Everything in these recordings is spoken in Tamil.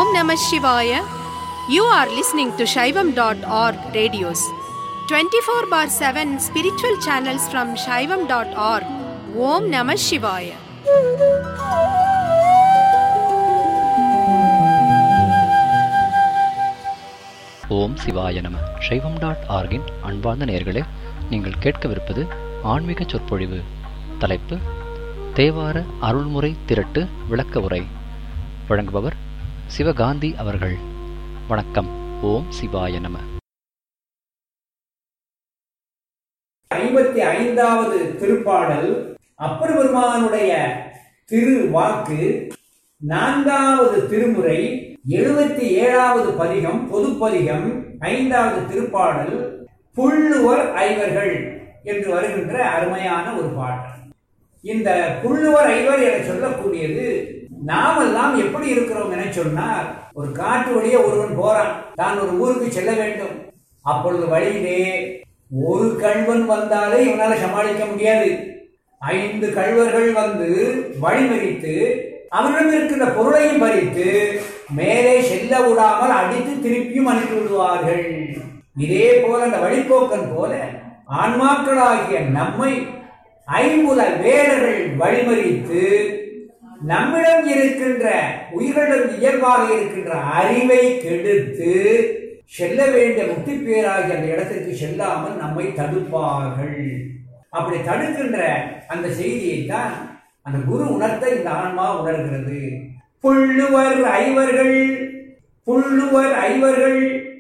Om Namah Shivaya. You are listening to Shaivam.org radios. 24 bar 7 spiritual channels from Shaivam.org. Om Namah Shivaya. ஓம் சிவாய நம சைவம் டாட் ஆர்கின் அன்பார்ந்த நேயர்களே நீங்கள் கேட்கவிருப்பது ஆன்மீக சொற்பொழிவு தலைப்பு தேவார அருள்முறை திரட்டு விளக்க உரை வழங்குபவர் சிவகாந்தி அவர்கள் வணக்கம் ஓம் சிவாய நம ஐம்பத்தி ஐந்தாவது திருப்பாடல் அப்பர் பெருமானுடைய திரு வாக்கு நான்காவது திருமுறை எழுபத்தி ஏழாவது பதிகம் பொதுப்பதிகம் ஐந்தாவது திருப்பாடல் புள்ளுவர் ஐவர்கள் என்று வருகின்ற அருமையான ஒரு பாடல் இந்த புள்ளுவர் ஐவர் என சொல்லக்கூடியது நாமெல்லாம் எப்படி இருக்கிறோம் என சொன்னார் ஒரு காட்டு வழியே ஒருவன் போறான் தான் ஒரு ஊருக்கு செல்ல வேண்டும் அப்பொழுது வழியிலே ஒரு கள்வன் வந்தாலே இவனால சமாளிக்க முடியாது ஐந்து கள்வர்கள் வந்து வழிமறித்து அவனிடம் இருக்கின்ற பொருளையும் பறித்து மேலே செல்ல விடாமல் அடித்து திருப்பியும் அனுப்பி விடுவார்கள் இதே போல அந்த வழிபோக்கன் போல ஆன்மாக்களாகிய நம்மை ஐம்புல வேடர்கள் வழிமறித்து நம்மிடம் இருக்கின்ற உயிர்களிடம் இயல்பாக இருக்கின்ற அறிவை கெடுத்து செல்ல வேண்டிய முக்தி பேராகிய அந்த இடத்திற்கு செல்லாமல் நம்மை தடுப்பார்கள் அப்படி தடுக்கின்ற அந்த செய்தியை தான் அந்த குரு உணர்த்த இந்த ஆன்மா உணர்கிறது புள்ளுவர் ஐவர்கள் புள்ளுவர் ஐவர்கள்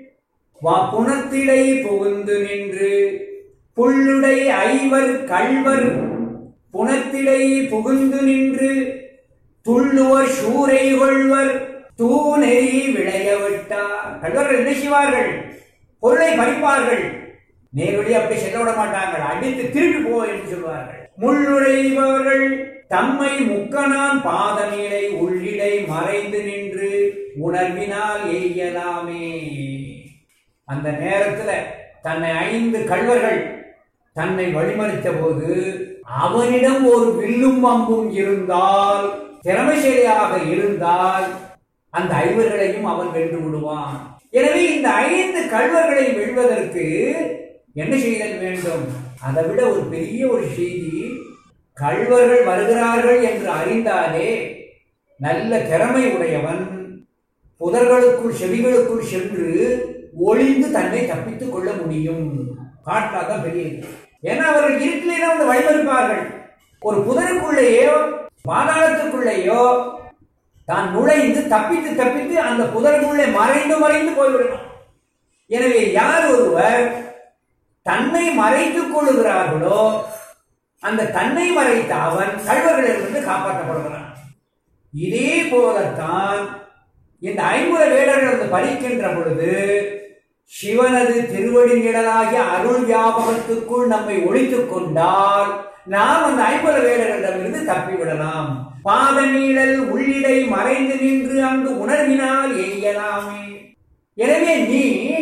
வா புணத்திடை புகுந்து நின்று புள்ளுடை ஐவர் கள்வர் புணத்திடை புகுந்து நின்று துள்ளுவர் சூரை கொள்வர் தூணெறி விளைய விட்டார் கள்வர்கள் என்ன செய்வார்கள் பொருளை பறிப்பார்கள் நேரடி அப்படி செல்ல விட மாட்டார்கள் அடித்து திருப்பி போ என்று சொல்வார்கள் முள்ளுடைபவர்கள் தம்மை முக்கனான் பாதநீளை உள்ளிடை மறைந்து நின்று உணர்வினால் எய்யலாமே அந்த நேரத்துல தன்னை ஐந்து கள்வர்கள் தன்னை வழிமறித்த போது அவனிடம் ஒரு வில்லும் அம்பும் இருந்தால் திறமைசாலியாக இருந்தால் அந்த ஐவர்களையும் அவன் வென்று விடுவான் எனவே இந்த ஐந்து கள்வர்களை வெல்வதற்கு என்ன செய்தல் வேண்டும் அதை விட ஒரு பெரிய ஒரு செய்தி கள்வர்கள் வருகிறார்கள் என்று அறிந்தாலே நல்ல திறமை உடையவன் புதர்களுக்குள் செவிகளுக்குள் சென்று ஒளிந்து தன்னை தப்பித்துக் கொள்ள முடியும் காட்டாதான் பெரிய ஏன்னா அவர்கள் இருட்டிலே தான் வந்து வழிமறிப்பார்கள் ஒரு புதருக்குள்ளேயோ பாதாளத்துக்குள்ளேயோ தான் நுழைந்து தப்பித்து தப்பித்து அந்த புதருக்குள்ளே மறைந்து மறைந்து போய்விடணும் எனவே யார் ஒருவர் தன்னை மறைத்துக் கொள்ளுகிறார்களோ அந்த தன்னை மறைத்த அவன் கழ்வர்களிலிருந்து காப்பாற்றப்படுகிறான் இதே போலத்தான் இந்த ஐம்புல வேடர்கள் வந்து பறிக்கின்ற பொழுது சிவனது திருவடி நிழலாகிய அருள் வியாபகத்துக்குள் நம்மை ஒழித்துக் கொண்டால் நாம் அந்த ஐம்புல வேடர்களிடமிருந்து தப்பிவிடலாம் பாத நீழல் உள்ளிடை மறைந்து நின்று அங்கு உணர்வினால் எய்யலாமே எனவே நீ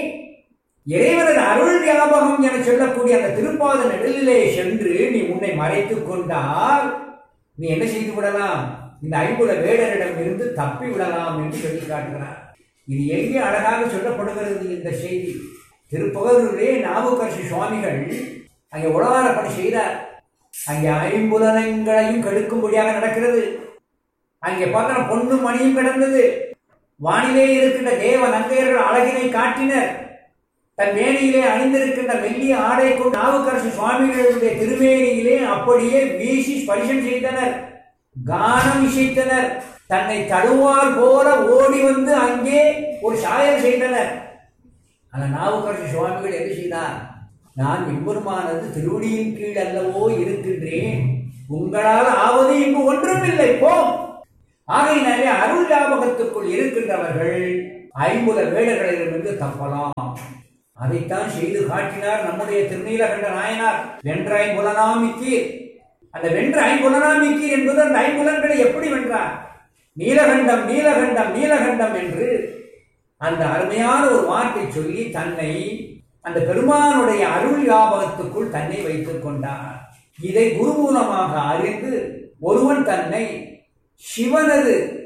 இறைவனது அருள் வியாபகம் என சொல்லக்கூடிய அந்த திருப்பாத நெடலிலே சென்று நீ உன்னை மறைத்துக் கொண்டால் நீ என்ன செய்து விடலாம் இந்த ஐம்புல வேடரிடம் இருந்து தப்பி விடலாம் என்று சொல்லி காட்டுகிறார் இது எங்கே அழகாக சொல்லப்படுகிறது இந்த செய்தி திருப்பகரிலே நாவுக்கரசு சுவாமிகள் அங்கே உலகாரப்பணி செய்தார் அங்கே ஐம்புலனங்களையும் கெடுக்கும்படியாக நடக்கிறது அங்கே பார்த்தா பொண்ணும் மணியும் கிடந்தது வானிலே இருக்கின்ற தேவ நங்கையர்கள் அழகினை காட்டினர் தன் மேனியிலே அணிந்திருக்கின்ற மெல்லிய ஆடை கொண்டு நாவுக்கரசு சுவாமிகளுடைய திருமேனியிலே அப்படியே வீசி ஸ்பரிசம் செய்தனர் கானம் இசைத்தனர் தன்னை தடுவார் போல ஓடி வந்து அங்கே ஒரு சாயல் செய்தனர் அந்த நாவுக்கரசு சுவாமிகள் என்ன செய்தார் நான் எம்பெருமானது திருவடியின் கீழ் அல்லவோ இருக்கின்றேன் உங்களால் ஆவது இங்கு ஒன்றுமில்லை போம் ஆகையினாலே அருள் ஞாபகத்துக்குள் இருக்கின்றவர்கள் ஐம்புல வேடர்களிடமிருந்து தப்பலாம் அதைத்தான் செய்து காட்டினார் நம்முடைய திருநீலகண்ட நாயனார் வென்ற ஐம்புலனாமிக்கீர் அந்த வென்ற ஐம்புலனாமிக்கீர் என்பது அந்த ஐம்புலன்களை எப்படி வென்றார் நீலகண்டம் நீலகண்டம் நீலகண்டம் என்று அந்த அருமையான ஒரு வார்த்தை சொல்லி தன்னை அந்த பெருமானுடைய அருள் வியாபகத்துக்குள் தன்னை வைத்துக் கொண்டார் இதை குரு மூலமாக அறிந்து ஒருவன் தன்னை சிவனது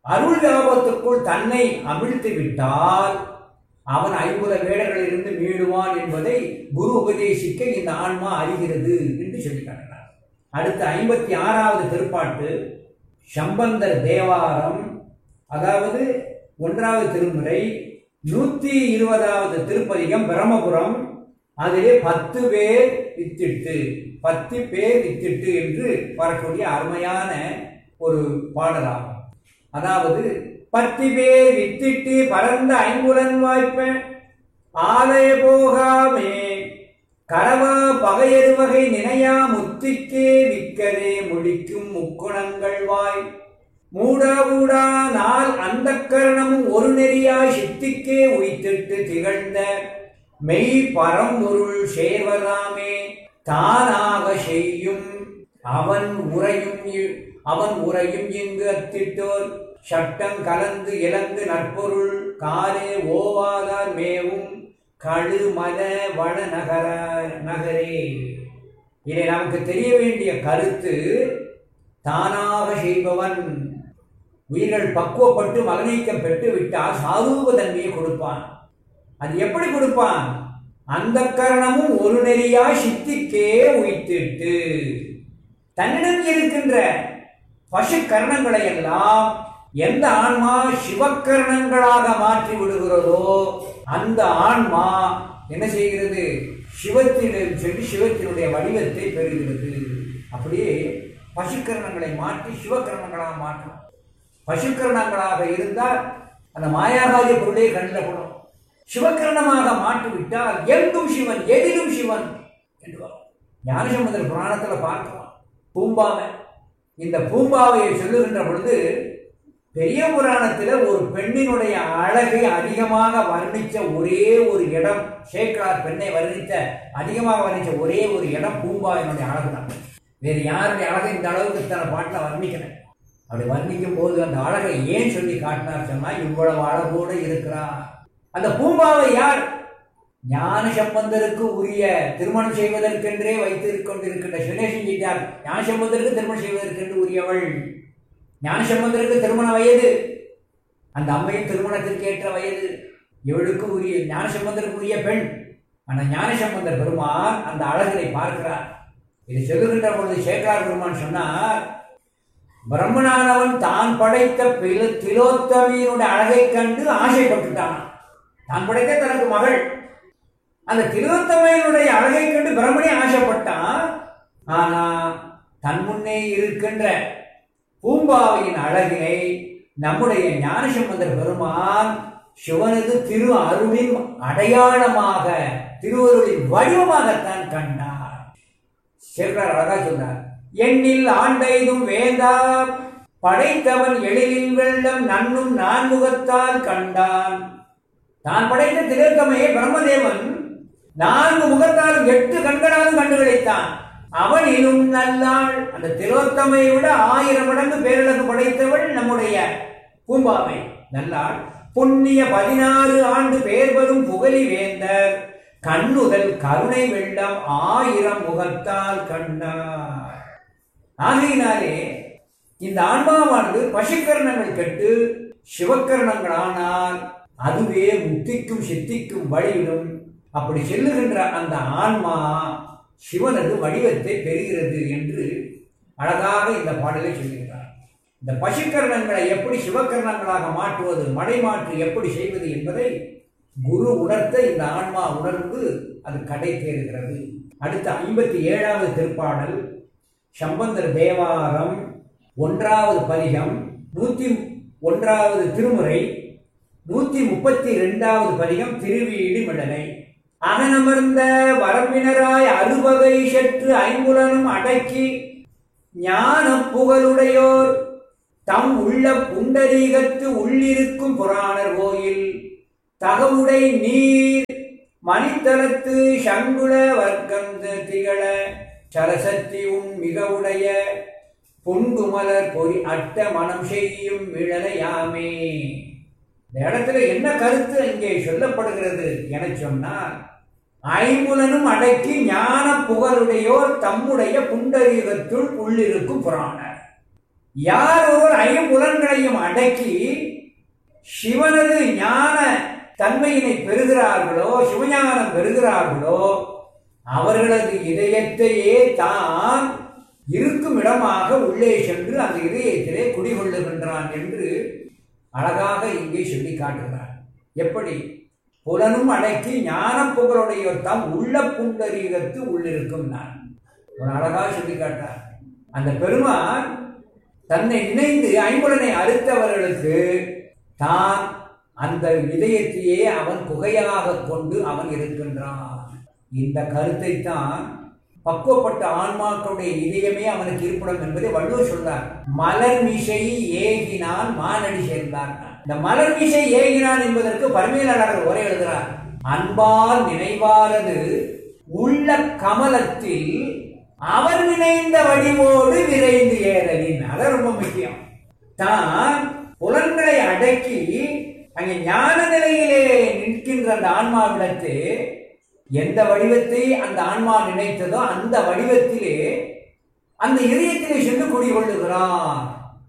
அருள் வியாபத்துக்குள் தன்னை அமிழ்த்து விட்டால் அவன் ஐம்புல வேடர்களிலிருந்து மீளுவான் என்பதை குரு உபதேசிக்க இந்த ஆன்மா அறிகிறது என்று சொல்லி காட்டினார் அடுத்த ஐம்பத்தி ஆறாவது திருப்பாட்டு சம்பந்தர் தேவாரம் அதாவது ஒன்றாவது திருமுறை நூத்தி இருபதாவது திருப்பதிகம் பிரம்மபுரம் அதிலே பத்து பேர் வித்திட்டு பத்து பேர் வித்திட்டு என்று வரக்கூடிய அருமையான ஒரு பாடலாகும் அதாவது பத்து பேர் வித்திட்டு பரந்த ஐம்புலன் வாய்ப்ப ஆலய போகாமே கரவா பகையருவகை நினையா முத்திக்கே விக்கதே முடிக்கும் முக்குணங்கள் வாய் மூடா ஊடா நாள் அந்த கரணமும் ஒரு நெறியாய் சித்திக்கே உய்த்திட்டு திகழ்ந்த மெய் பரம்பொருள் சேர்வதாமே தானாக செய்யும் அவன் உரையும் இ- அவன் உரையும் இங்கு அத்திட்டோர் சட்டம் கலந்து இழந்து நற்பொருள் காலே ஓவாதார் மேவும் கழு மத வட நகர நகரே இதை நமக்கு தெரிய வேண்டிய கருத்து தானாக செய்பவன் உயிர்கள் பக்குவப்பட்டு மகனீக்கம் பெற்று விட்டால் சாரூப தன்மையை கொடுப்பான் அது எப்படி கொடுப்பான் அந்த கரணமும் ஒரு நெறியாய் சித்திக்கே உய்த்திட்டு தன்னிடம் இருக்கின்ற பசு கரணங்களை எல்லாம் எந்த ஆன்மா சிவக்கரணங்களாக மாற்றி விடுகிறதோ அந்த ஆன்மா என்ன செய்கிறது சிவத்திடம் சென்று சிவத்தினுடைய வடிவத்தை பெறுகிறது அப்படியே பசுக்கரணங்களை மாற்றி சிவக்கரணங்களாக மாற்றணும் பசுக்கரணங்களாக இருந்தால் அந்த மாயாகாரிய பொருளே கண்ணில் படும் சிவக்கரணமாக மாற்றிவிட்டால் எங்கும் சிவன் எதிலும் சிவன் என்று வரும் ஞானசமுதர் புராணத்தில் பார்க்கலாம் பூம்பாவை இந்த பூம்பாவையை சொல்லுகின்ற பொழுது பெரிய புராணத்தில் ஒரு பெண்ணினுடைய அழகை அதிகமாக வர்ணித்த ஒரே ஒரு இடம் சேக்கலார் பெண்ணை வர்ணித்த அதிகமாக வர்ணித்த ஒரே ஒரு இடம் பூம்பாவினுடைய அழகு தான் வேறு யாருடைய அழகை இந்த அளவுக்கு தன பாட்டில் வர்ணிக்கல அப்படி வர்ணிக்கும் போது அந்த அழகை ஏன் சொல்லி காட்டினார் சொன்னா இவ்வளவு அழகோடு இருக்கிறார் அந்த பூம்பாவை யார் ஞான சம்பந்தருக்கு உரிய திருமணம் செய்வதற்கென்றே வைத்துக் கொண்டிருக்கின்ற சுனேஷன் செய்தார் ஞான சம்பந்தருக்கு திருமணம் செய்வதற்கென்று உரியவள் ஞான சம்பந்தருக்கு திருமண வயது அந்த அம்மையின் திருமணத்திற்கு ஏற்ற வயது இவளுக்கு உரிய ஞான சம்பந்தருக்கு உரிய பெண் ஆனால் ஞான சம்பந்தர் பெருமான் அந்த அழகினை பார்க்கிறார் இது சொல்லுகின்ற பொழுது சேகரார் பெருமான் சொன்னார் பிரம்மனானவன் தான் படைத்த பில திலோத்தமியினுடைய அழகை கண்டு ஆசைப்பட்டுட்டான் தான் படைத்த தனக்கு மகள் அந்த திலோத்தமையினுடைய அழகை கண்டு பிரம்மனே ஆசைப்பட்டான் ஆனா தன் முன்னே இருக்கின்ற பூம்பாவையின் அழகினை நம்முடைய ஞானசம்பந்தர் பெருமான் சிவனது திரு அருளின் அடையாளமாக திருவருளின் வடிவமாகத்தான் கண்டார் சேகரார் அழகா சொன்னார் எண்ணில் ஆண்டைதும் வேந்தா படைத்தவன் எழிலில் வெள்ளம் நன்னும் நான்முகத்தால் கண்டான் தான் படைத்த திலோத்தமையை பிரம்மதேவன் நான்கு முகத்தாலும் எட்டு கண்களாலும் கண்டு கிடைத்தான் அவனிலும் நல்லாள் அந்த திலோத்தமையை விட ஆயிரம் மடங்கு பேரழகு படைத்தவள் நம்முடைய பூம்பாவை நல்லாள் புண்ணிய பதினாறு ஆண்டு பேர் வரும் புகழி வேந்தர் கண்ணுதல் கருணை வெள்ளம் ஆயிரம் முகத்தால் கண்டார் ஆகையினாலே இந்த ஆன்மாவானது பசுக்கரணங்கள் கெட்டு சிவக்கரணங்களானால் அதுவே முத்திக்கும் சித்திக்கும் வழியிலும் அப்படி செல்லுகின்ற அந்த ஆன்மா சிவனது வடிவத்தை பெறுகிறது என்று அழகாக இந்த பாடலை சொல்லுகிறார் இந்த பசுக்கரணங்களை எப்படி சிவக்கரணங்களாக மாற்றுவது மடை மாற்றி எப்படி செய்வது என்பதை குரு உணர்த்த இந்த ஆன்மா உணர்ந்து அது கடை தேறுகிறது அடுத்த ஐம்பத்தி ஏழாவது திருப்பாடல் சம்பந்தர் தேவாரம் ஒன்றாவது பதிகம் நூத்தி ஒன்றாவது திருமுறை நூத்தி முப்பத்தி இரண்டாவது பதிகம் திருவீடு மிடலை அகனமர்ந்த வரம்பினராய் அறுவகை சற்று ஐம்புலனும் அடக்கி ஞான புகழுடையோர் தம் உள்ள புண்டரீகத்து உள்ளிருக்கும் புராணர் கோயில் தகவுடை நீர் மணித்தலத்து சங்குள வர்க்கந்து திகழ சரசத்தி உன் மிக உடைய பொன்குமலர் பொறி அட்ட மனம் செய்யும் விழலையாமே இந்த இடத்துல என்ன கருத்து இங்கே சொல்லப்படுகிறது என சொன்னால் ஐம்புலனும் அடக்கி ஞான புகழுடையோர் தம்முடைய புண்டரீகத்துள் உள்ளிருக்கும் புராணர் யார் ஒருவர் ஐம்புலன்களையும் அடக்கி சிவனது ஞான தன்மையினை பெறுகிறார்களோ சிவஞானம் பெறுகிறார்களோ அவர்களது இதயத்தையே தான் இருக்கும் இடமாக உள்ளே சென்று அந்த இதயத்திலே குடிகொள்ளுகின்றான் என்று அழகாக இங்கே சொல்லி காட்டுகிறார் எப்படி புலனும் அடக்கி ஞான புகழுடையோர் தாம் உள்ள புண்டரீகத்து உள்ளிருக்கும் நான் ஒரு அழகாக சொல்லி காட்டார் அந்த பெருமான் தன்னை நினைந்து ஐம்புலனை அறுத்தவர்களுக்கு தான் அந்த இதயத்தையே அவன் குகையாக கொண்டு அவன் இருக்கின்றான் இந்த கருத்தை தான் பக்குவப்பட்ட ஆன்மாக்களுடைய இதயமே அவனுக்கு இருப்பிடம் என்பதை வள்ளுவர் சொல்றார் மலர் மிசை ஏகினான் மானடி சேர்ந்தான் இந்த மலர் மிசை ஏகினான் என்பதற்கு பரமேலாளர் உரை எழுதுகிறார் அன்பால் நினைவாரது உள்ள கமலத்தில் அவர் நினைந்த வடிவோடு விரைந்து ஏறலின் அது ரொம்ப முக்கியம் தான் புலன்களை அடக்கி அங்கே ஞான நிலையிலே நிற்கின்ற அந்த ஆன்மாவிடத்து எந்த வடிவத்தை அந்த ஆன்மா நினைத்ததோ அந்த வடிவத்திலே அந்த இதயத்திலே சென்று குடிகொள்ளுகிறான்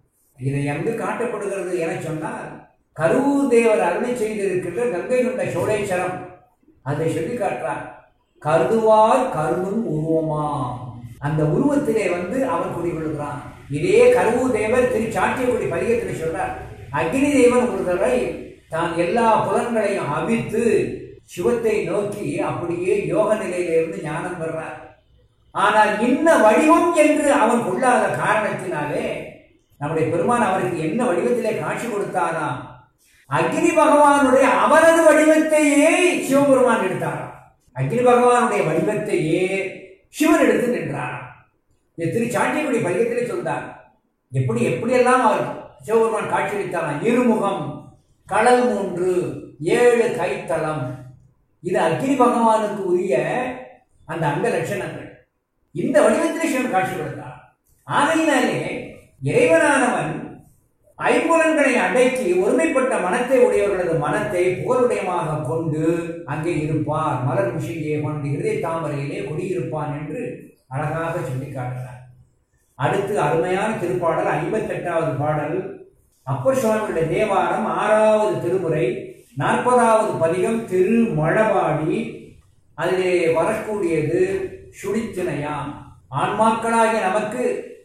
இதை எங்கு காட்டப்படுகிறது என சொன்னால் கருவூர் தேவர் அருளை செய்திருக்கின்ற கங்கை கொண்ட சோழேஸ்வரம் அதை சொல்லி காட்டுறார் கருதுவார் கருதும் உருவமா அந்த உருவத்திலே வந்து அவன் குடிகொள்கிறான் இதே கருவூர் தேவர் திரு சாட்டியக்குடி பதிகத்தில் சொல்றார் அக்னி தேவன் ஒரு தடவை தான் எல்லா புலன்களையும் அவித்து சிவத்தை நோக்கி அப்படியே யோக நிலையிலிருந்து ஞானம் பெறார் ஆனால் இன்ன வடிவம் என்று அவன் கொள்ளாத காரணத்தினாலே நம்முடைய பெருமான் அவருக்கு என்ன வடிவத்திலே காட்சி கொடுத்தாராம் அக்னி பகவானுடைய அவரது வடிவத்தையே சிவபெருமான் எடுத்தாராம் அக்னி பகவானுடைய வடிவத்தையே சிவன் எடுத்து நின்றாராம் இது திரு சாட்டியக்குடி பதிகத்திலே சொல்றார் எப்படி எப்படியெல்லாம் அவர் சிவபெருமான் காட்சியளித்தாராம் இருமுகம் கடல் மூன்று ஏழு கைத்தளம் இது அக்னி பகவானுக்கு உரிய அந்த அங்க லட்சணங்கள் இந்த வடிவத்திலே சிவன் காட்சி கொடுத்தார் ஆகையினாலே இறைவனானவன் ஐம்புலன்களை அடக்கி ஒருமைப்பட்ட மனத்தை உடையவர்களது மனத்தை புகழுடையமாக கொண்டு அங்கே இருப்பார் மலர் விஷயே கொண்டு இருதை தாமரையிலே குடியிருப்பான் என்று அழகாக சொல்லி காட்டுகிறார் அடுத்து அருமையான திருப்பாடல் ஐம்பத்தெட்டாவது பாடல் அப்பர் சுவாமியுடைய தேவாரம் ஆறாவது திருமுறை நாற்பதாவது பதிகம் திருமழபாடி அதிலே வரக்கூடியது சுழித்திணையாம் ஆன்மாக்களாகிய நமக்கு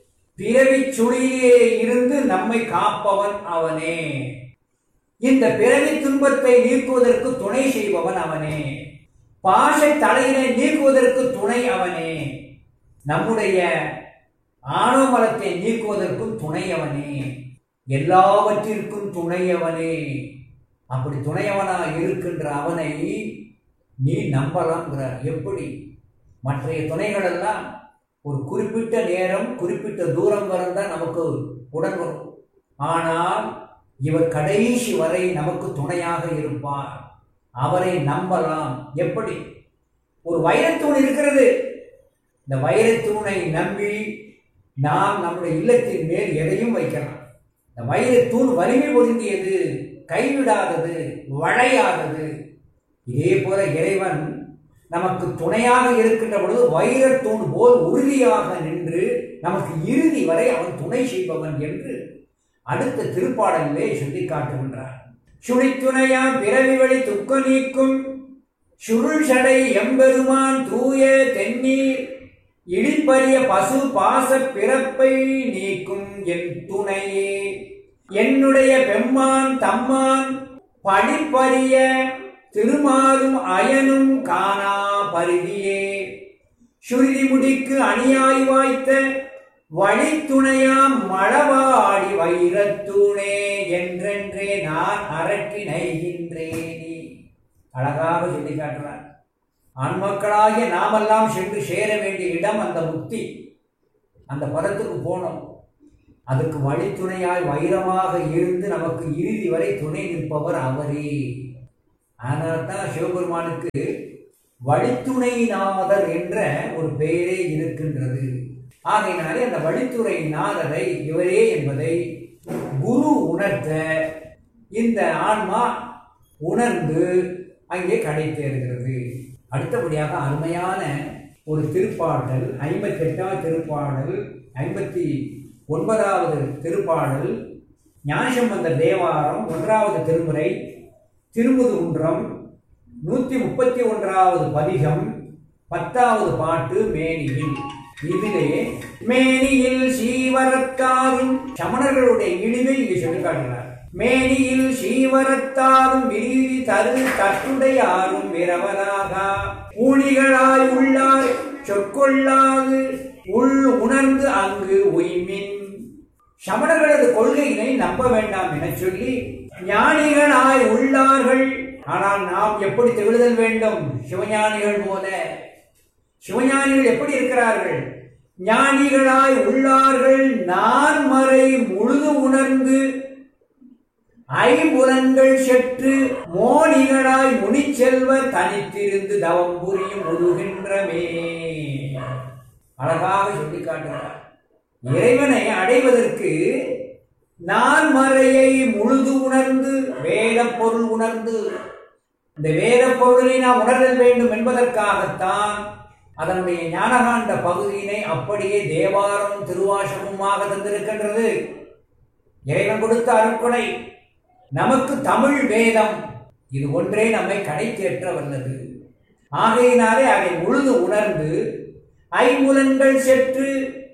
பிறவி சுழியிலே இருந்து நம்மை காப்பவன் அவனே இந்த பிறவி துன்பத்தை நீக்குவதற்கு துணை செய்பவன் அவனே பாசை தலையினை நீக்குவதற்கு துணை அவனே நம்முடைய ஆணவமலத்தை நீக்குவதற்கும் துணையவனே எல்லாவற்றிற்கும் துணையவனே அப்படி துணையவனா இருக்கின்ற அவனை நீ நம்பலாம்ங்கிறார் எப்படி மற்றைய துணைகள் எல்லாம் ஒரு குறிப்பிட்ட நேரம் குறிப்பிட்ட தூரம் வரை தான் நமக்கு உடன் வரும் ஆனால் இவர் கடைசி வரை நமக்கு துணையாக இருப்பார் அவரை நம்பலாம் எப்படி ஒரு வைரத்தூண் இருக்கிறது இந்த வைரத்தூணை நம்பி நாம் நம்முடைய இல்லத்தின் மேல் எதையும் வைக்கலாம் இந்த வைரத்தூண் வலிமை பொருந்தியது கைவிடாதது வளையாதது இதே போல இறைவன் நமக்கு துணையாக இருக்கின்ற பொழுது வைரத்தூண் போல் உறுதியாக நின்று நமக்கு இறுதி வரை அவன் துணை செய்பவன் என்று அடுத்த திருப்பாடலிலே சொல்லி காட்டுகின்றார் சுழித்துணையாம் பிறவி வழி துக்க நீக்கும் சுருள் சடை எம்பெருமான் தூய தென்னீர் இழிப்பரிய பசு பாச பிறப்பை நீக்கும் என் துணையே என்னுடைய பெம்மான் தம்மான் படிப்பரிய திருமாலும் அயனும் காணா பரிதியே சுருதி முடிக்கு அணியாய் வாய்த்த வழித்துணையாம் மழவாடி வைரத்தூணே என்றென்றே நான் அரட்டி நைகின்றேனே அழகாக சொல்லி காட்டுறார் ஆண்மக்களாகிய நாமெல்லாம் சென்று சேர வேண்டிய இடம் அந்த முக்தி அந்த பதத்துக்கு போனோம் அதுக்கு வழித்துணையாய் வைரமாக இருந்து நமக்கு இறுதி வரை துணை நிற்பவர் அவரே ஆனால் தான் சிவபெருமானுக்கு வழித்துணைநாதர் என்ற ஒரு பெயரே இருக்கின்றது ஆகையினாலே அந்த வழித்துறை நாதரை இவரே என்பதை குரு உணர்த்த இந்த ஆன்மா உணர்ந்து அங்கே கடை தேர்கிறது அடுத்தபடியாக அருமையான ஒரு திருப்பாடல் ஐம்பத்தி எட்டாவது திருப்பாடல் ஐம்பத்தி ஒன்பதாவது திருப்பாடல் ஞானசம்பந்தர் தேவாரம் ஒன்றாவது திருமுறை திருமுது ஒன்றம் நூற்றி முப்பத்தி ஒன்றாவது பதிகம் பத்தாவது பாட்டு மேனியில் இதிலே மேனியில் சீவரத்தாரும் சமணர்களுடைய இழிவை இங்கு சொல்லி காட்டுகிறார் மேனியில் சீவரத்தாரும் விரிவி தரு தட்டுடையாரும் விரவலாக ஊழிகளாய் உள்ளார் சொற்கொள்ளாது உள் உணர்ந்து அங்கு உய்மின் சமணர்களது கொள்கையினை நம்ப வேண்டாம் என சொல்லி ஞானிகளாய் உள்ளார்கள் ஆனால் நாம் எப்படி திகழுதல் வேண்டும் சிவஞானிகள் போல சிவஞானிகள் எப்படி இருக்கிறார்கள் ஞானிகளாய் உள்ளார்கள் நான்மறை முழுது உணர்ந்து ஐம்புலன்கள் செற்று மோனிகளாய் முனிச்செல்வர் தனித்திருந்து தவம் புரியும் உருகின்றமே அழகாக சொல்லி காட்டுகிறார் இறைவனை அடைவதற்கு நான்மறையை முழுது உணர்ந்து வேத பொருள் உணர்ந்து இந்த வேத பொருளை நாம் உணரல் வேண்டும் என்பதற்காகத்தான் அதனுடைய ஞானகாண்ட பகுதியினை அப்படியே தேவாரம் திருவாசகமாக தந்திருக்கின்றது இறைவன் கொடுத்த அருட்கொடை நமக்கு தமிழ் வேதம் இது ஒன்றே நம்மை கடை தேற்ற வல்லது ஆகையினாலே அதை முழுது உணர்ந்து ஐம்புலன்கள் செற்று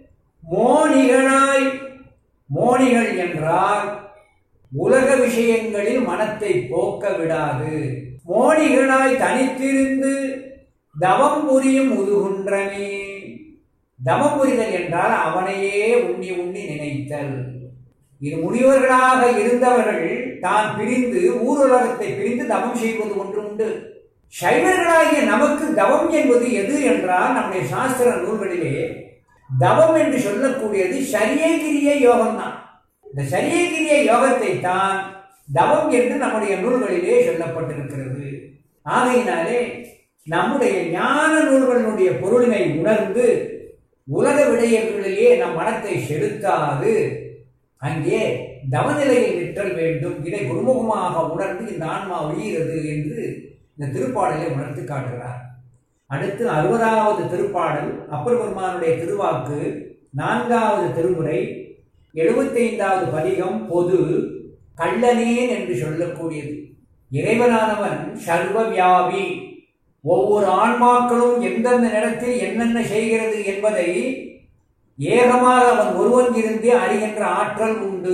மோனிகளாய் மோனிகள் என்றால் உலக விஷயங்களில் மனத்தை போக்க விடாது மோனிகளாய் தனித்திருந்து தவம் புரியும் உதுகுன்றனே தவம் புரிதல் என்றால் அவனையே உண்ணி உண்ணி நினைத்தல் இது முனிவர்களாக இருந்தவர்கள் தான் பிரிந்து ஊருலகத்தை பிரிந்து தவம் செய்வது ஒன்று உண்டு சைவர்களாகிய நமக்கு தவம் என்பது எது என்றால் நம்முடைய சாஸ்திர நூல்களிலே தவம் என்று சொல்லக்கூடியது சரியகிரிய யோகம் தான் இந்த சரியகிரிய யோகத்தை தான் தவம் என்று நம்முடைய நூல்களிலே சொல்லப்பட்டிருக்கிறது ஆகையினாலே நம்முடைய ஞான நூல்களினுடைய பொருளினை உணர்ந்து உலக விடயங்களிலே நம் மனத்தை செலுத்தாது அங்கே தவநிலையில் நிற்றல் வேண்டும் இதை குருமுகமாக உணர்ந்து இந்த ஆன்மா ஒழிகிறது என்று இந்த திருப்பாடலை உணர்த்து காட்டுகிறார் அடுத்து அறுபதாவது திருப்பாடல் அப்பர் பெருமானுடைய திருவாக்கு நான்காவது திருமுறை எழுபத்தைந்தாவது பதிகம் பொது கள்ளனேன் என்று சொல்லக்கூடியது இறைவனானவன் சர்வ வியாபி ஒவ்வொரு ஆன்மாக்களும் எந்தெந்த நேரத்தில் என்னென்ன செய்கிறது என்பதை ஏகமாக அவன் ஒருவன் இருந்து அறிகின்ற ஆற்றல் உண்டு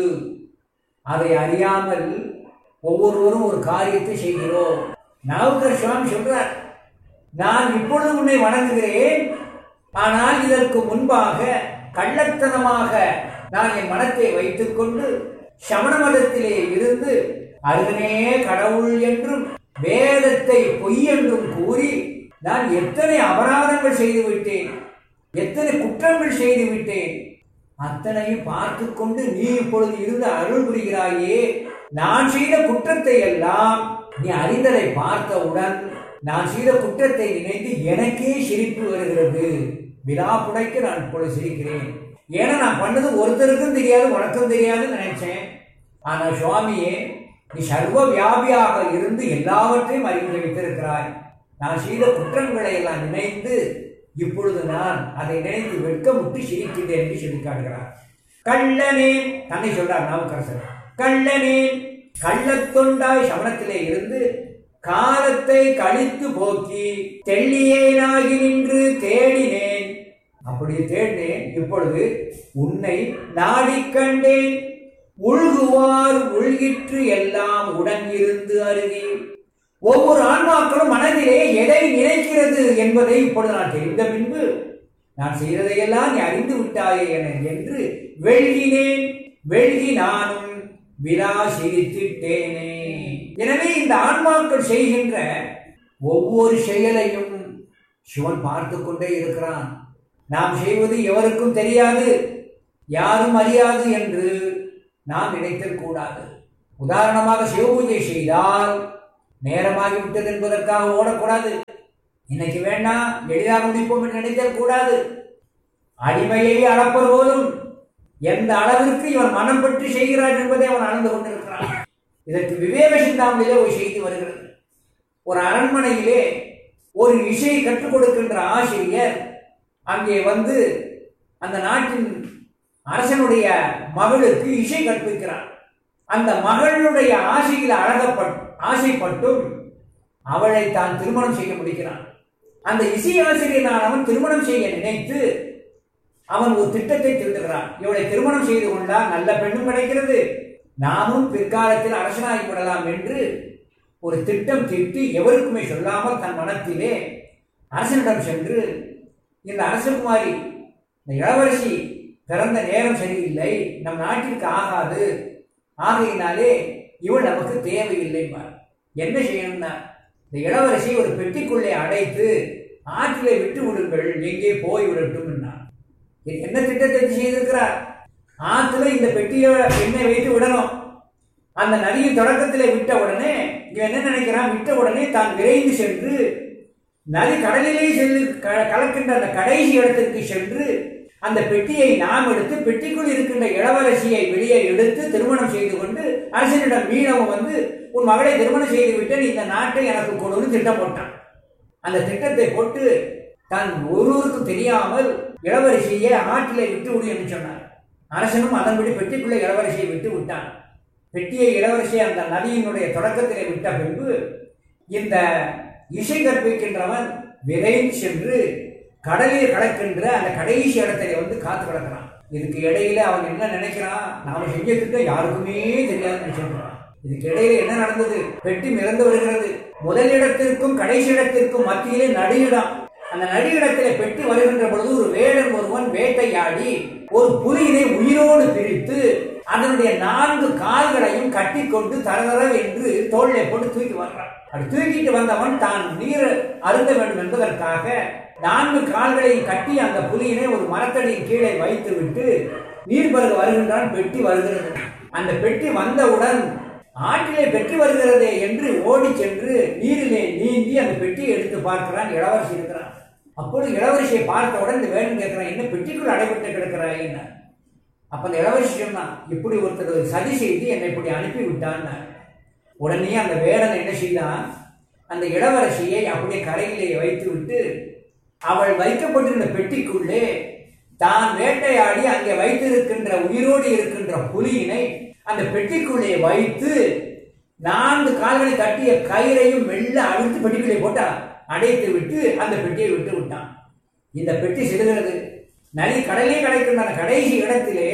அதை அறியாமல் ஒவ்வொருவரும் ஒரு காரியத்தை செய்கிறோம் நாவுக்கர் சுவாமி சொல்றார் நான் இப்பொழுது உன்னை வணங்குகிறேன் ஆனால் இதற்கு முன்பாக கள்ளத்தனமாக நான் என் மனத்தை வைத்துக்கொண்டு சமண மதத்திலே இருந்து அருகனே கடவுள் என்றும் வேதத்தை பொய் என்றும் கூறி நான் எத்தனை அபராதங்கள் செய்து விட்டேன் எத்தனை குற்றங்கள் செய்து விட்டேன் அத்தனையும் பார்த்து கொண்டு நீ இப்பொழுது இருந்து அருள் புரிகிறாயே நான் செய்த குற்றத்தை எல்லாம் நீ அறிந்ததை பார்த்தவுடன் நான் செய்த குற்றத்தை நினைத்து எனக்கே சிரிப்பு வருகிறது விழா புடைக்க நான் இப்பொழுது சிரிக்கிறேன் ஏன்னா நான் பண்ணது ஒருத்தருக்கும் தெரியாது உனக்கும் தெரியாதுன்னு நினைச்சேன் ஆனா சுவாமியே நீ சர்வ வியாபியாக இருந்து எல்லாவற்றையும் அறிந்து வைத்திருக்கிறாய் நான் செய்த குற்றங்களை எல்லாம் நினைத்து இப்பொழுது நான் அதை நினைத்து வெட்கமுட்டு சிரிக்கின்றேன் என்று சொல்லி காட்டுகிறார் கள்ளனே தன்னை சொல்றார் நாவுக்கரசர் கள்ளனே கள்ளத்தொண்டாய் சமணத்திலே இருந்து காலத்தை கழித்து போக்கி தெள்ளியேனாகி நின்று தேடினேன் அப்படி தேடினேன் இப்பொழுது உன்னை நாடிக் கண்டேன் உள்குவார் உள்கிற்று எல்லாம் உடன் இருந்து அருகே ஒவ்வொரு ஆன்மாக்களும் மனதிலே எதை நினைக்கிறது என்பதை இப்பொழுது நான் தெரிந்த பின்பு நான் செய்ததையெல்லாம் நீ அறிந்து விட்டாயே என என்று வெள்கினேன் வெள்கி நானும் விழா சிரித்திட்டேனே எனவே இந்த ஆன்மாக்கள் செய்கின்ற ஒவ்வொரு செயலையும் சிவன் பார்த்து கொண்டே இருக்கிறான் நாம் செய்வது எவருக்கும் தெரியாது யாரும் அறியாது என்று நாம் நினைத்தல் கூடாது உதாரணமாக சிவபூஜை செய்தால் நேரமாகிவிட்டது என்பதற்காக ஓடக்கூடாது இன்னைக்கு வேண்டாம் எளிதாக முடிப்போம் என்று நினைத்தல் கூடாது அடிமையை அளப்பது போலும் எந்த அளவிற்கு இவன் மனம் பற்றி செய்கிறான் என்பதை அவன் அளந்து கொண்டிருக்கிறான் இதற்கு விவேக சிந்தாமணியிலே ஒரு செய்தி வருகிறது ஒரு அரண்மனையிலே ஒரு இசையை கற்றுக் கொடுக்கின்ற ஆசிரியர் அங்கே வந்து அந்த நாட்டின் அரசனுடைய மகளுக்கு இசை கற்பிக்கிறான் அந்த மகளுடைய ஆசையில் அழகப்பட் ஆசைப்பட்டும் அவளை தான் திருமணம் செய்ய முடிக்கிறான் அந்த இசை ஆசிரியனானவன் திருமணம் செய்ய நினைத்து அவன் ஒரு திட்டத்தை திருடுகிறான் இவளை திருமணம் செய்து கொண்டால் நல்ல பெண்ணும் கிடைக்கிறது நாமும் பிற்காலத்தில் அரசனாகி விடலாம் என்று ஒரு திட்டம் தீட்டி எவருக்குமே சொல்லாமல் தன் மனத்திலே அரசனிடம் சென்று இந்த அரசகுமாரி இந்த இளவரசி பிறந்த நேரம் சரியில்லை நம் நாட்டிற்கு ஆகாது ஆகையினாலே இவள் நமக்கு தேவையில்லை என்ன செய்யணும்னா இந்த இளவரசி ஒரு பெட்டிக்குள்ளே அடைத்து ஆற்றிலே விட்டு விடுங்கள் எங்கே போய் விடட்டும் என்ன திட்டத்தை செய்திருக்கிறார் ஆற்றுல இந்த பெட்டியை எண்ணெய் வைத்து விடணும் அந்த நதியின் தொடக்கத்திலே விட்ட உடனே இவன் என்ன நினைக்கிறான் விட்ட உடனே தான் விரைந்து சென்று நதி கடலிலே செல்லு க- கலக்கின்ற அந்த கடைசி இடத்திற்கு சென்று அந்த பெட்டியை நாம் எடுத்து பெட்டிக்குள் இருக்கின்ற இளவரசியை வெளியே எடுத்து திருமணம் செய்து கொண்டு அரசனிடம் மீனவன் வந்து உன் மகளை திருமணம் செய்து விட்டேன் இந்த நாட்டை எனக்கு கொடுன்னு திட்டம் போட்டான் அந்த திட்டத்தை போட்டு தான் ஒருவருக்கும் தெரியாமல் இளவரசியை ஆற்றிலே விட்டு விடு என்று சொன்னார் அரசனும் அதன்படி பெட்டிக்குள்ளே இளவரசியை விட்டு விட்டான் பெட்டியை இளவரசியை அந்த நதியினுடைய தொடக்கத்திலே விட்ட பின்பு இந்த இசை கற்பிக்கின்றவன் விரைந்து சென்று கடலில் கடக்கின்ற அந்த கடைசி இடத்துல வந்து காத்து கிடக்கிறான் இதுக்கு இடையில அவன் என்ன நினைக்கிறான் நாம செஞ்ச திட்டம் யாருக்குமே தெரியாதுன்னு சொல்றான் இதுக்கு இடையில என்ன நடந்தது பெட்டி மிதந்து வருகிறது முதல் இடத்திற்கும் கடைசி இடத்திற்கும் மத்தியிலே நடுயிடம் அந்த நடுயிடத்திலே பெட்டி வருகின்ற பொழுது ஒரு வேடன் ஒருவன் வேட்டையாடி ஒரு புலியினை உயிரோடு பிரித்து அதனுடைய நான்கு கால்களையும் கட்டிக்கொண்டு தரதர என்று தோளிலே போட்டு தூக்கி வர்றான் அப்படி தூக்கிட்டு வந்தவன் தான் நீர் அருந்த வேண்டும் என்பதற்காக நான்கு கால்களையும் கட்டி அந்த புலியினை ஒரு மரத்தடியின் கீழே வைத்து விட்டு நீர் பருக வருகின்றான் பெட்டி வருகிறது அந்த பெட்டி வந்தவுடன் ஆற்றிலே பெட்டி வருகிறதே என்று ஓடி சென்று நீரிலே நீந்தி அந்த பெட்டியை எடுத்து பார்க்கிறான் இளவரசி இருக்கிறான் அப்பொழுது இளவரசியை பார்த்தவுடன் இந்த வேணும் கேட்கிறான் என்ன பெட்டிக்குள் அடைபட்டு கிடக்கிறாய் என்ன அப்ப அந்த இளவரசி சொன்னான் இப்படி ஒருத்தர் சதி செய்து என்னை இப்படி அனுப்பி விட்டான்னு உடனே அந்த வேடன் என்ன செய்தான் அந்த இளவரசியை அப்படியே கரையிலே வைத்து விட்டு அவள் வைக்கப்பட்டிருந்த பெட்டிக்குள்ளே தான் வேட்டையாடி அங்கே வைத்திருக்கின்ற உயிரோடு இருக்கின்ற புலியினை அந்த பெட்டிக்குள்ளே வைத்து நான்கு கால்களை கட்டிய கயிறையும் மெல்ல அழுத்து பெட்டிக்குள்ளே போட்டா அடைத்து விட்டு அந்த பெட்டியை விட்டு விட்டான் இந்த பெட்டி செல்கிறது நதி கடலே கிடைக்கின்ற அந்த கடைசி இடத்திலே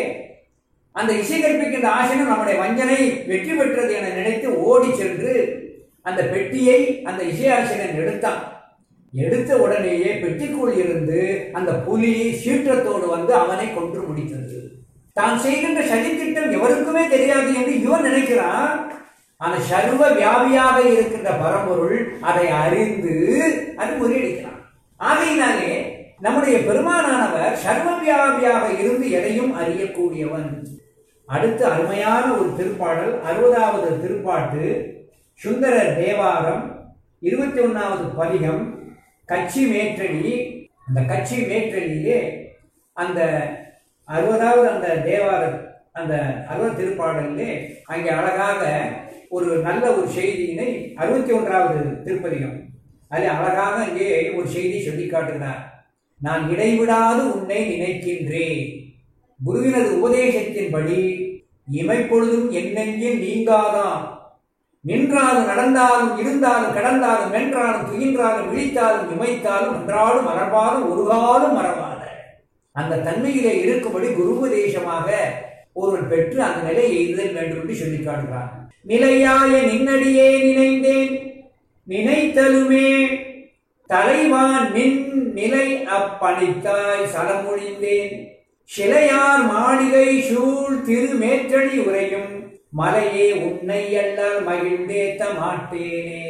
அந்த இசை கற்பிக்கின்ற ஆசனம் நம்முடைய வஞ்சனை வெற்றி பெற்றது என நினைத்து ஓடி சென்று அந்த பெட்டியை அந்த இசையாசிரியன் எடுத்தான் எடுத்த உடனேயே பெட்டிக்குள் இருந்து அந்த புலி சீற்றத்தோடு வந்து அவனை கொன்று முடித்தது தான் செய்கின்ற சதித்திட்டம் எவருக்குமே தெரியாது என்று இவன் நினைக்கிறான் அந்த சர்வ வியாபியாக இருக்கின்ற பரம்பொருள் அதை அறிந்து அது முறியடிக்கிறான் ஆகையினாலே நம்முடைய பெருமானானவர் சர்வ வியாபியாக இருந்து எதையும் அறியக்கூடியவன் அடுத்து அருமையான ஒரு திருப்பாடல் அறுபதாவது திருப்பாட்டு சுந்தரர் தேவாரம் இருபத்தி ஒன்னாவது பதிகம் கட்சி மேற்றடி அந்த கட்சி மேற்றடியிலே அந்த அறுபதாவது அந்த தேவார அந்த அறுபது திருப்பாடலிலே அங்கே அழகாக ஒரு நல்ல ஒரு செய்தியினை அறுபத்தி ஒன்றாவது திருப்பதிகம் அதில் அழகாக அங்கே ஒரு செய்தி சொல்லி காட்டுகிறார் நான் இடைவிடாது உன்னை நினைக்கின்றேன் குருவினது உபதேசத்தின்படி இமைப்பொழுதும் என்னெங்கில் நீங்காதான் நின்றாலும் நடந்தாலும் இருந்தாலும் கிடந்தாலும் வென்றாலும் துயின்றாலும் விழித்தாலும் இமைத்தாலும் அன்றாடும் மறவாலும் ஒரு காலம் மறவாத அந்த தன்மையிலே இருக்கும்படி குருபதேசமாக ஒருவன் பெற்று அந்த நிலையை எய்துதல் வேண்டும் என்று சொல்லி காட்டுகிறான் நிலையாய நின்னடியே நினைந்தேன் நினைத்தலுமே தலைவான் நின் நிலை அப்பணித்தாய் சலமொழிந்தேன் சிலையார் மாளிகை சூழ் திருமேற்றடி உரையும் மலையே உன்னை அல்லால் மகிழ்ந்தேத்த மாட்டேனே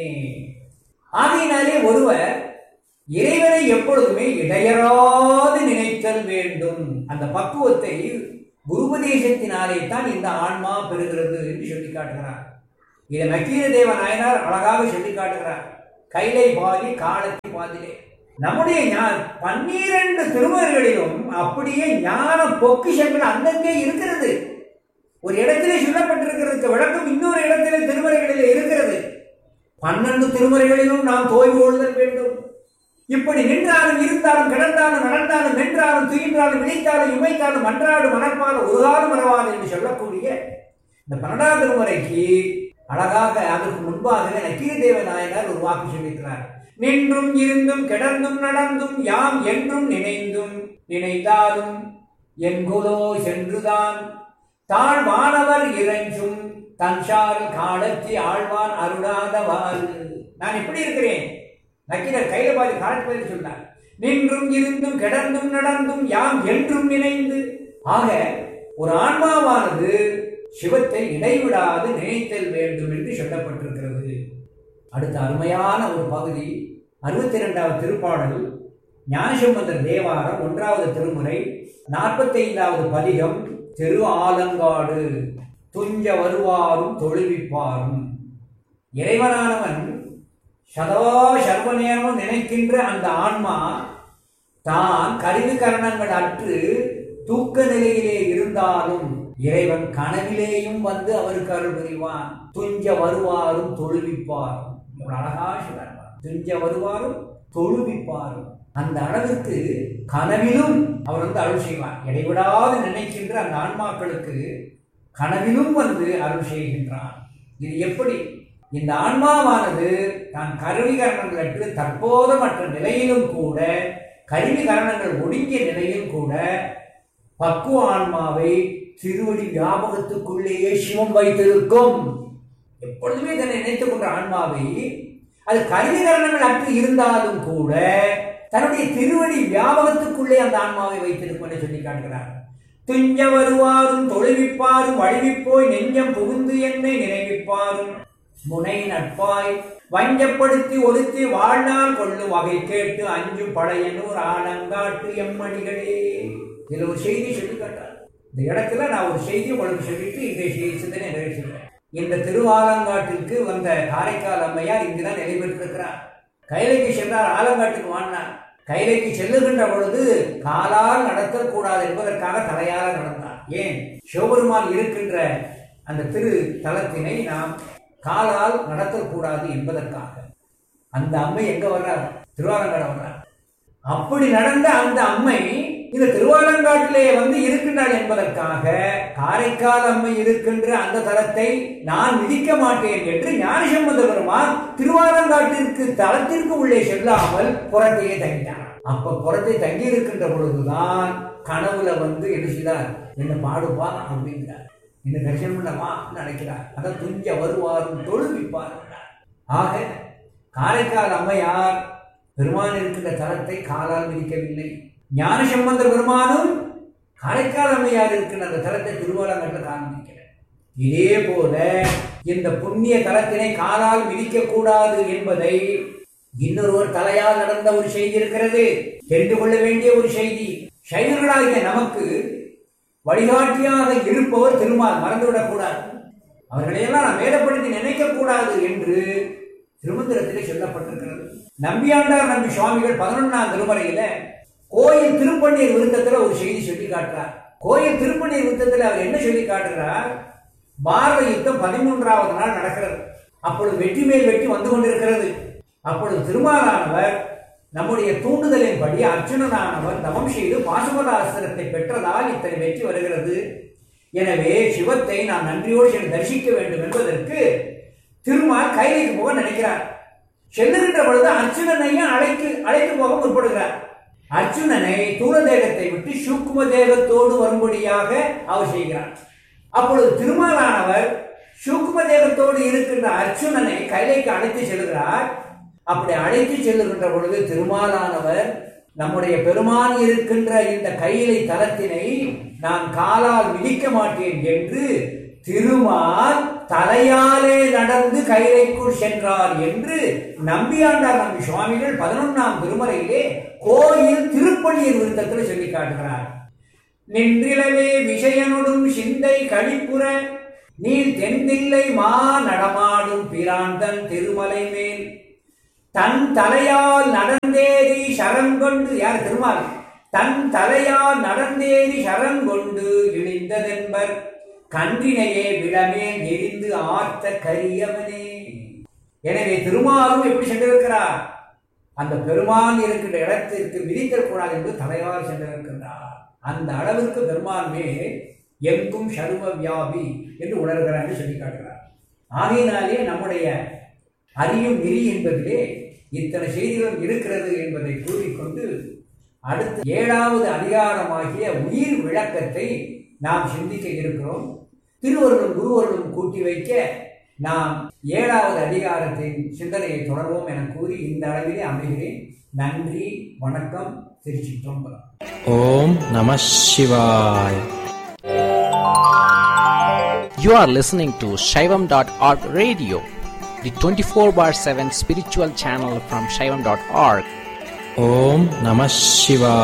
ஆகையினாலே ஒருவர் இறைவனை எப்பொழுதுமே இடையறாது நினைத்தல் வேண்டும் அந்த பக்குவத்தை குருபதேசத்தினாலே தான் இந்த ஆன்மா பெறுகிறது என்று சொல்லி காட்டுகிறார் இதை நக்கீர தேவ நாயனார் அழகாக சொல்லி காட்டுகிறார் கைலை பாதி காலத்தை பாதிலே நம்முடைய ஞான பன்னிரண்டு திருமறைகளிலும் அப்படியே ஞான பொக்கிஷங்கள் அங்கங்கே இருக்கிறது ஒரு இடத்திலே சொல்லப்பட்டிருக்கிறதுக்கு விளக்கம் இன்னொரு இடத்திலே திருமறைகளிலே இருக்கிறது பன்னெண்டு திருமறைகளிலும் நாம் தோய்வு கொள்ளுதல் வேண்டும் இப்படி நின்றாலும் இருந்தாலும் கிடந்தாலும் நடந்தாலும் நின்றாலும் துயின்றாலும் விழித்தாலும் இமைத்தாலும் அன்றாடு மணப்பாலும் ஒரு காலம் மறவாது என்று சொல்லக்கூடிய இந்த பன்னெண்டாம் திருமுறைக்கு அழகாக அதற்கு முன்பாகவே நக்கீர தேவ நாயனார் ஒரு வாக்கு சொல்லியிருக்கிறார் நின்றும் இருந்தும் கிடந்தும் நடந்தும் யாம் என்றும் நினைந்தும் நினைத்தாலும் என்குலோ சென்றுதான் தாழ் மாணவர் இறைஞ்சும் தன்சால் காலத்தி ஆழ்வான் அருளாதவாறு நான் எப்படி இருக்கிறேன் நக்கீரர் கையில பாதி காலத்தில் சொன்னார் நின்றும் இருந்தும் கிடந்தும் நடந்தும் யாம் என்றும் நினைந்து ஆக ஒரு ஆன்மாவானது சிவத்தை இடைவிடாது நினைத்தல் வேண்டும் என்று சொல்லப்பட்டிருக்கிறது அடுத்த அருமையான ஒரு பகுதி அறுபத்தி இரண்டாவது திருப்பாடல் ஞானசம்பந்தர் தேவாரம் ஒன்றாவது திருமுறை நாற்பத்தைந்தாவது பதிகம் திரு ஆலங்காடு துஞ்ச வருவாரும் தொழுவிப்பாரும் இறைவனானவன் சதா சர்வ நேரமும் நினைக்கின்ற அந்த ஆன்மா தான் கருவி கரணங்கள் அற்று தூக்க நிலையிலே இருந்தாலும் இறைவன் கனவிலேயும் வந்து அவருக்கு அருள் புரிவான் துஞ்ச வருவாரும் தொழுவிப்பாரும் இவ்வளவு அழகா சொல்றார் துஞ்ச வருவாரும் தொழுவிப்பாரும் அந்த அளவிற்கு கனவிலும் அவர் வந்து அருள் செய்வார் இடைவிடாது நினைக்கின்ற அந்த ஆன்மாக்களுக்கு கனவிலும் வந்து அருள் செய்கின்றான் இது எப்படி இந்த ஆன்மாவானது தான் கருவி கரணங்களற்று தற்போதமற்ற நிலையிலும் கூட கருவி கரணங்கள் ஒடுங்கிய நிலையில் கூட பக்குவ ஆன்மாவை திருவடி ஞாபகத்துக்குள்ளேயே சிவம் வைத்திருக்கும் எப்பொழுதுமே தன்னை நினைத்துக் கொண்ட ஆன்மாவை அது கருவி கரணங்கள் அற்று இருந்தாலும் கூட தன்னுடைய திருவடி வியாபகத்துக்குள்ளே அந்த ஆன்மாவை வைத்திருக்கும் என்று சொல்லி காட்டுகிறார் துஞ்ச வருவாரும் தொழுவிப்பாரும் வழிவிப்போய் நெஞ்சம் புகுந்து என்னை நினைவிப்பாரும் முனை நட்பாய் வஞ்சப்படுத்தி ஒடுத்தி வாழ்நாள் கொள்ளும் வகை கேட்டு அஞ்சும் பழையனூர் ஆலங்காட்டு எம்மணிகளே இதுல ஒரு செய்தி சொல்லி காட்டார் இந்த இடத்துல நான் ஒரு செய்தி உங்களுக்கு சொல்லிட்டு இந்த செய்தி சிந்தனை நிறைவேற்றுகிறேன் இந்த திருவாலங்காட்டிற்கு வந்த காரைக்கால் அம்மையார் இங்குதான் நிலை பெற்றிருக்கிறார் கைலைக்கு சென்றார் ஆலங்காட்டுக்கு வாங்கினார் கைலைக்கு செல்லுகின்ற பொழுது காலால் நடத்தக்கூடாது என்பதற்காக தலையால் நடந்தார் ஏன் சிவபெருமான் இருக்கின்ற அந்த திரு தலத்தினை நாம் காலால் நடத்தக்கூடாது என்பதற்காக அந்த அம்மை எங்க வர்றார் திருவாலங்காடு வர்றார் அப்படி நடந்த அந்த அம்மை இந்த திருவாலங்காட்டிலே வந்து இருக்கின்றாள் என்பதற்காக காரைக்கால் அம்மை இருக்கின்ற அந்த தலத்தை நான் விதிக்க மாட்டேன் என்று ஞானசம்பந்த பெருமான் திருவாலங்காட்டிற்கு தலத்திற்கு உள்ளே செல்லாமல் புறத்தையே தங்கினார் அப்ப புறத்தை தங்கி இருக்கின்ற பொழுதுதான் கனவுல வந்து எழுதினார் என்ன பாடுப்பா அப்படிங்கிறார் என்ன தரிசனம் பண்ணவா நினைக்கிறார் அதான் துஞ்ச வருவாரும் தொழுவிப்பார் ஆக காரைக்கால் அம்மையார் பெருமான் இருக்கின்ற தலத்தை காலால் மிதிக்கவில்லை ஞான சம்பந்தர் பெருமானும் காரைக்கால் அம்மையார் இருக்கின்ற அந்த தலத்தை திருவாலங்கட்டில் கால் மிதிக்கிறார் இதே போல இந்த புண்ணிய தலத்தினை காலால் மிதிக்க கூடாது என்பதை இன்னொருவர் தலையால் நடந்த ஒரு செய்தி இருக்கிறது தெரிந்து கொள்ள வேண்டிய ஒரு செய்தி சைவர்களாகிய நமக்கு வழிகாட்டியாக இருப்பவர் திருமால் மறந்துவிடக் கூடாது அவர்களையெல்லாம் நாம் வேதப்படுத்தி நினைக்க கூடாது என்று திருமந்திரத்திலே சொல்லப்பட்டிருக்கிறது நம்பியாண்டார் நம்பி சுவாமிகள் பதினொன்னாம் திருமறையில கோயில் திருப்பண்ணீர் விருத்தத்துல ஒரு செய்தி சொல்லி காட்டுறார் கோயில் திருப்பண்ணீர் விருத்தத்தில் அவர் என்ன சொல்லி காட்டுறார் பாரத யுத்தம் பதிமூன்றாவது நாள் நடக்கிறது அப்பொழுது வெற்றி மேல் வெற்றி வந்து கொண்டிருக்கிறது அப்பொழுது திருமாலானவர் நம்முடைய தூண்டுதலின்படி அர்ஜுனனானவர் தவம் செய்து பாசுபதாஸ்திரத்தை பெற்றதால் இத்தனை வெற்றி வருகிறது எனவே சிவத்தை நான் நன்றியோடு சென்று தரிசிக்க வேண்டும் என்பதற்கு திருமால் கைலைக்கு போக நினைக்கிறார் செல்லுகின்ற பொழுது அர்ஜுனனையும் அழைத்து அழைத்து போக முற்படுகிறார் அர்ஜுனனை தூர தேகத்தை விட்டு சூக்கும தேகத்தோடு வரும்படியாக அவர் செய்கிறார் அப்பொழுது திருமாலானவர் சூக்கும தேகத்தோடு இருக்கின்ற அர்ஜுனனை கைலைக்கு அழைத்து செல்கிறார் அப்படி அழைத்து செல்லுகின்ற பொழுது திருமாலானவர் நம்முடைய பெருமான் இருக்கின்ற இந்த கையிலை தலத்தினை நான் காலால் மிதிக்க மாட்டேன் என்று திருமால் தலையாலே நடந்து கைலைக்குள் சென்றார் என்று நம்பியாண்டார் நம்பி சுவாமிகள் பதினொன்னாம் திருமறையிலே கோயில் திருப்பள்ளியர் விருத்தத்தில் சொல்லி காட்டுகிறார் நின்றிலவே விஷயனொடும் சிந்தை கழிப்புற நீர் தென்தில்லை மா நடமாடும் பிராந்தன் திருமலை மேல் தன் தலையால் நடந்தேறி சரங்கொண்டு யார் திருமால் தன் தலையால் நடந்தேறி சரங்கொண்டு இழிந்ததென்பர் கன்றினையே விடமே எரிந்து ஆர்த்த கரியவனே எனவே திருமாலும் எப்படி சென்றிருக்கிறார் அந்த பெருமான் இருக்கின்ற இடத்திற்கு விதிக்கக்கூடாது என்று தலைவார் சென்றிருக்கின்றார் அந்த அளவிற்கு பெருமான் மேல் எங்கும் சர்வ வியாபி என்று உணர்கிறார் என்று சொல்லி காட்டுகிறார் ஆகையினாலே நம்முடைய அறியும் நெறி என்பதிலே இத்தனை செய்திகளும் இருக்கிறது என்பதை கூறிக்கொண்டு அடுத்து ஏழாவது அதிகாரமாகிய உயிர் விளக்கத்தை நாம் சிந்திக்க இருக்கிறோம் திருவருளும் குருவருளும் கூட்டி வைக்க நாம் ஏழாவது அதிகாரத்தின் சிந்தனையை தொடர்வோம் என கூறி இந்த அளவிலே அமைகிறேன் நன்றி வணக்கம் திருச்சி தொம்பலம் ஓம் நம சிவாய் You are listening to Shaivam.org radio, the 24 bar 7 spiritual channel from Shaivam.org. ஓம் நம சிவாய்